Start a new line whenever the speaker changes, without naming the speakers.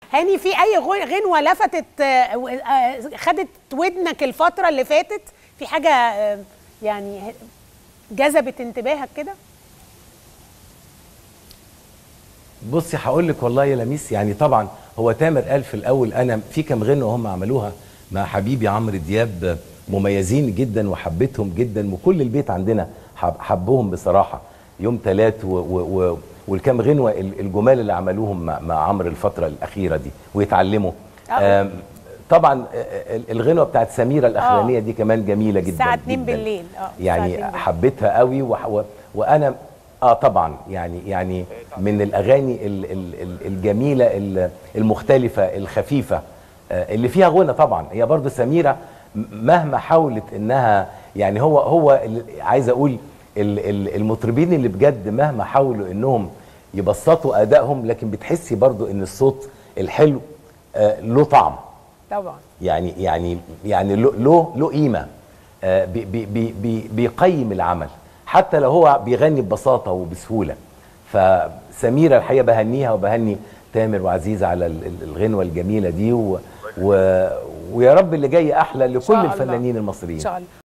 هاني في اي غو- غنوه لفتت آه، و- آه، خدت ودنك الفتره اللي فاتت في حاجه آه، يعني جذبت انتباهك كده
بصي هقول لك والله يا لميس يعني طبعا هو تامر قال في الاول انا في كام غنوه هم عملوها مع حبيبي عمرو دياب مميزين جدا وحبيتهم جدا وكل البيت عندنا حب حبهم بصراحه يوم ثلاث و و و والكام غنوه ال- الجمال اللي عملوهم مع, مع عمرو الفتره الاخيره دي ويتعلموا
آه.
آم، طبعا آه، ال- الغنوه بتاعت سميره الاخرانيه دي كمان جميله جدا
الساعة 2
جداً.
بالليل. آه، الساعة
يعني
2 بالليل.
حبيتها قوي و... و... وانا اه طبعا يعني يعني من الاغاني ال... ال... ال- الجميله ال- المختلفه الخفيفه آه، اللي فيها غنى طبعا هي برضو سميره م- مهما حاولت انها يعني هو هو ال- عايز اقول ال- ال- المطربين اللي بجد مهما حاولوا انهم يبسطوا ادائهم لكن بتحسي برضو ان الصوت الحلو آه، له طعم
طبعا
يعني يعني يعني له له له قيمه آه، بي بي بي بي بيقيم العمل حتى لو هو بيغني ببساطه وبسهوله فسميره الحقيقه بهنيها وبهني تامر وعزيز على ال- ال- الغنوه الجميله دي و و ويا رب اللي جاي احلى
شاء
لكل
الله.
الفنانين المصريين
ان شاء الله